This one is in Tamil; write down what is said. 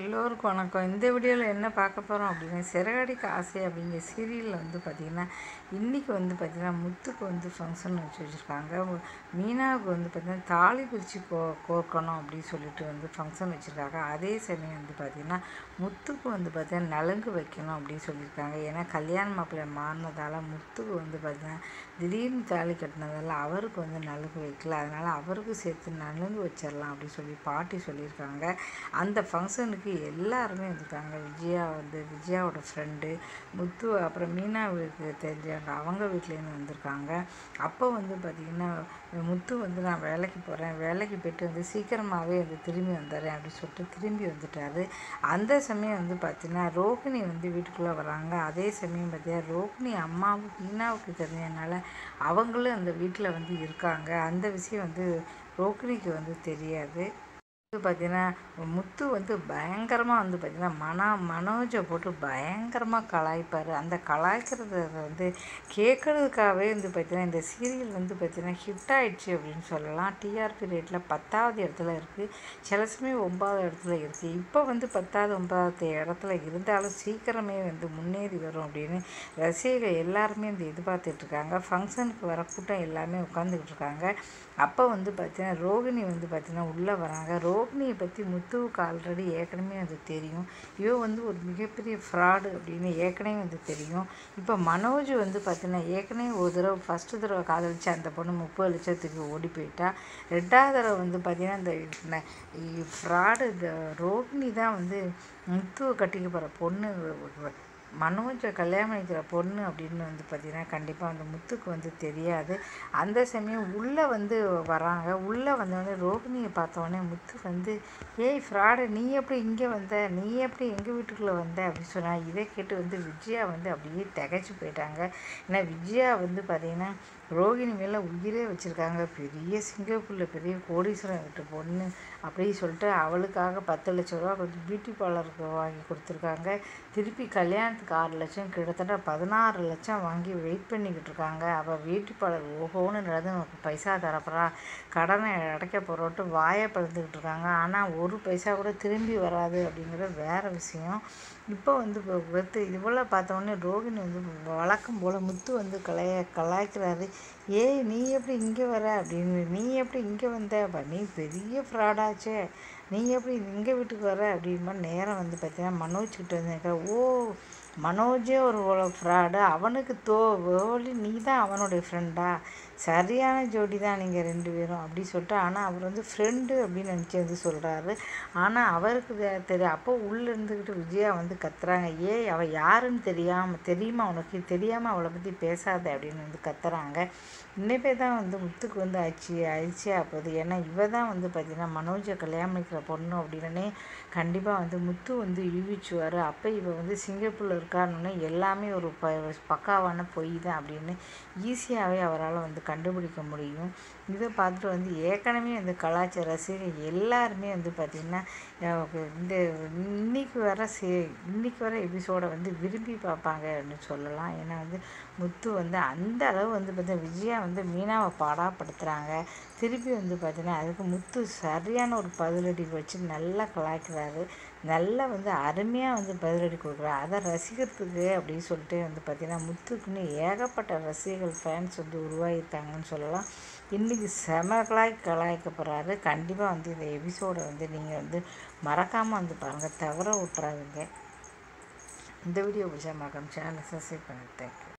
எல்லோருக்கும் வணக்கம் இந்த வீடியோவில் என்ன பார்க்க போகிறோம் அப்படின்னா சிறகடிக்க ஆசை அப்படிங்கிற சீரியலில் வந்து பார்த்திங்கன்னா இன்றைக்கி வந்து பார்த்திங்கன்னா முத்துக்கு வந்து ஃபங்க்ஷன் வச்சு வச்சுருக்காங்க மீனாவுக்கு வந்து பார்த்திங்கன்னா தாலி பிரித்து கோ கோர்க்கணும் அப்படின்னு சொல்லிட்டு வந்து ஃபங்க்ஷன் வச்சுருக்காங்க அதே சமயம் வந்து பார்த்திங்கன்னா முத்துக்கு வந்து பார்த்திங்கன்னா நலுங்கு வைக்கணும் அப்படின்னு சொல்லியிருக்காங்க ஏன்னா கல்யாண மாப்பிள்ளை மாறினதால முத்துக்கு வந்து பார்த்திங்கன்னா திடீர்னு தாலி கட்டினதால அவருக்கு வந்து நலுங்கு வைக்கல அதனால் அவருக்கு சேர்த்து நலுங்கு வச்சிடலாம் அப்படின்னு சொல்லி பாட்டி சொல்லியிருக்காங்க அந்த ஃபங்க்ஷனுக்கு எல்லாருமே வந்துட்டாங்க விஜயா வந்து விஜயாவோட ஃப்ரெண்டு முத்து அப்புறம் மீனா வீட்டுக்கு தெரிஞ்சவங்க அவங்க வீட்லேருந்து வந்திருக்காங்க அப்போ வந்து பார்த்திங்கன்னா முத்து வந்து நான் வேலைக்கு போகிறேன் வேலைக்கு போயிட்டு வந்து சீக்கிரமாகவே வந்து திரும்பி வந்துடுறேன் அப்படின்னு சொல்லிட்டு திரும்பி வந்துட்டாரு அந்த சமயம் வந்து பார்த்திங்கன்னா ரோகிணி வந்து வீட்டுக்குள்ளே வராங்க அதே சமயம் பார்த்தீங்கன்னா ரோகிணி அம்மாவும் மீனாவுக்கு தெரிஞ்சதுனால அவங்களும் அந்த வீட்டில் வந்து இருக்காங்க அந்த விஷயம் வந்து ரோகிணிக்கு வந்து தெரியாது வந்து பார்த்தீங்கன்னா முத்து வந்து பயங்கரமாக வந்து பார்த்திங்கன்னா மனா மனோஜை போட்டு பயங்கரமாக கலாய்ப்பார் அந்த கலாய்க்கிறத வந்து கேட்குறதுக்காகவே வந்து பார்த்திங்கன்னா இந்த சீரியல் வந்து பார்த்திங்கன்னா ஹிட் ஆயிடுச்சு அப்படின்னு சொல்லலாம் டிஆர்பி ரேட்டில் பத்தாவது இடத்துல இருக்குது சில சமயம் ஒன்பதாவது இடத்துல இருக்குது இப்போ வந்து பத்தாவது ஒன்பதாவது இடத்துல இருந்தாலும் சீக்கிரமே வந்து முன்னேறி வரும் அப்படின்னு ரசிகர்கள் எல்லாருமே இந்த எதிர்பார்த்துட்ருக்காங்க ஃபங்க்ஷனுக்கு வர கூட்டம் எல்லாமே உட்காந்துக்கிட்டு இருக்காங்க அப்போ வந்து பார்த்திங்கன்னா ரோகிணி வந்து பார்த்திங்கன்னா உள்ளே வராங்க ரோகிணியை பற்றி முத்துவுக்கு ஆல்ரெடி ஏற்கனவே அது தெரியும் இவ வந்து ஒரு மிகப்பெரிய ஃப்ராடு அப்படின்னு ஏற்கனவே வந்து தெரியும் இப்போ மனோஜ் வந்து பார்த்தீங்கன்னா ஏற்கனவே ஒரு தடவை ஃபஸ்ட்டு தடவை காதலிச்சு அந்த பொண்ணு முப்பது லட்சத்துக்கு ஓடி போயிட்டா ரெண்டாவது தடவை வந்து பார்த்திங்கன்னா இந்த ஃப்ராடு இந்த ரோகிணி தான் வந்து முத்துவை கட்டிக்க போகிற பொண்ணு மனோஜை கல்யாணம் பண்ணிக்கிற பொண்ணு அப்படின்னு வந்து பார்த்திங்கன்னா கண்டிப்பாக அந்த முத்துக்கு வந்து தெரியாது அந்த சமயம் உள்ளே வந்து வராங்க உள்ளே வந்தோடனே ரோகிணியை பார்த்தோடனே முத்து வந்து ஏய் ஃப்ராடு நீ எப்படி இங்கே வந்த நீ எப்படி எங்கள் வீட்டுக்குள்ளே வந்த அப்படின்னு சொன்னால் இதை கேட்டு வந்து விஜயா வந்து அப்படியே திகைச்சு போயிட்டாங்க ஏன்னா விஜயா வந்து பார்த்திங்கன்னா ரோகிணி மேலே உயிரே வச்சுருக்காங்க பெரிய சிங்கப்பூரில் பெரிய கோடீஸ்வரன் வீட்டு பொண்ணு அப்படின்னு சொல்லிட்டு அவளுக்காக பத்து லட்ச ரூபா கொஞ்சம் பியூட்டி பார்லருக்கு வாங்கி கொடுத்துருக்காங்க திருப்பி கல்யாணத்துக்கு ஆறு லட்சம் கிட்டத்தட்ட பதினாறு லட்சம் வாங்கி வெயிட் பண்ணிக்கிட்டு இருக்காங்க அவள் பியூட்டி பார்லர் ஓஹோன்னு நடந்து நமக்கு பைசா தரப்போறா கடனை அடைக்க போகிறோட்டு வாயை பழுந்துக்கிட்டு இருக்காங்க ஆனால் ஒரு பைசா கூட திரும்பி வராது அப்படிங்கிறது வேறு விஷயம் இப்போ வந்து வெத்து இவ்வளோ பார்த்தோன்னே ரோகிணி வந்து வழக்கம் போல் முத்து வந்து கலாய கலாய்க்கிறாரு ஏய் நீ எப்படி இங்கே வர அப்படின்னு நீ எப்படி இங்கே வந்த அப்ப நீ பெரிய ஃப்ராடாச்சே நீ எப்படி இங்கே வீட்டுக்கு வர அப்படின்னு நேரம் வந்து பார்த்தீங்கன்னா மனோஜ் கிட்ட வந்து ஓ மனோஜே ஒரு ஃப்ராடு அவனுக்கு தோ ஓலி நீ தான் அவனுடைய ஃப்ரெண்டா சரியான ஜோடி தான் நீங்கள் ரெண்டு பேரும் அப்படி சொல்லிட்டு ஆனால் அவர் வந்து ஃப்ரெண்டு அப்படின்னு நினச்சி வந்து சொல்கிறாரு ஆனால் அவருக்கு தெரியும் அப்போ உள்ளே இருந்துக்கிட்டு விஜயா வந்து கத்துறாங்க ஏய் அவள் யாருன்னு தெரியாமல் தெரியுமா உனக்கு தெரியாமல் அவளை பற்றி பேசாத அப்படின்னு வந்து கத்துறாங்க இன்னைப்பே தான் வந்து முத்துக்கு வந்து ஆச்சு அதிர்ச்சியாக போகுது ஏன்னா இவ தான் வந்து பார்த்திங்கன்னா மனோஜை கல்யாணம் பண்ணிக்கிற பொண்ணு அப்படின்னே கண்டிப்பாக வந்து முத்து வந்து யூகிச்சுவார் அப்போ இவ வந்து சிங்கப்பூரில் இருக்கான்னு எல்லாமே ஒரு ப பக்காவான பொய் தான் அப்படின்னு ஈஸியாகவே அவரால் வந்து கண்டுபிடிக்க முடியும் இதை பார்த்துட்டு வந்து ஏற்கனவே வந்து கலாச்சார ரசிகர்கள் எல்லாருமே வந்து பார்த்திங்கன்னா இந்த இன்னைக்கு வர சே இன்னைக்கு வர எபிசோடை வந்து விரும்பி பார்ப்பாங்க அப்படின்னு சொல்லலாம் ஏன்னா வந்து முத்து வந்து அந்த அளவு வந்து பார்த்தீங்கன்னா விஜயா வந்து மீனாவை பாடாப்படுத்துகிறாங்க திருப்பி வந்து பார்த்தீங்கன்னா அதுக்கு முத்து சரியான ஒரு பதிலடி வச்சு நல்லா கலாய்க்கிறாரு நல்லா வந்து அருமையாக வந்து பதிலடி கொடுக்குறாரு அதை ரசிக்கிறதுக்கு அப்படின்னு சொல்லிட்டு வந்து பார்த்திங்கன்னா முத்துக்குன்னு ஏகப்பட்ட ரசிகர்கள் ஃபேன்ஸ் வந்து உருவாகியிருக்காங்கன்னு சொல்லலாம் இன்றைக்கி செம கலாய் கலாய்க்க போகிறாரு கண்டிப்பாக வந்து இந்த எபிசோடை வந்து நீங்கள் வந்து மறக்காமல் வந்து பாருங்கள் தவற விட்றாதீங்க இந்த வீடியோ பிடிச்சா மறக்காம சேனலை சப்ஸ்கிரைப் பண்ணி தேங்க்யூ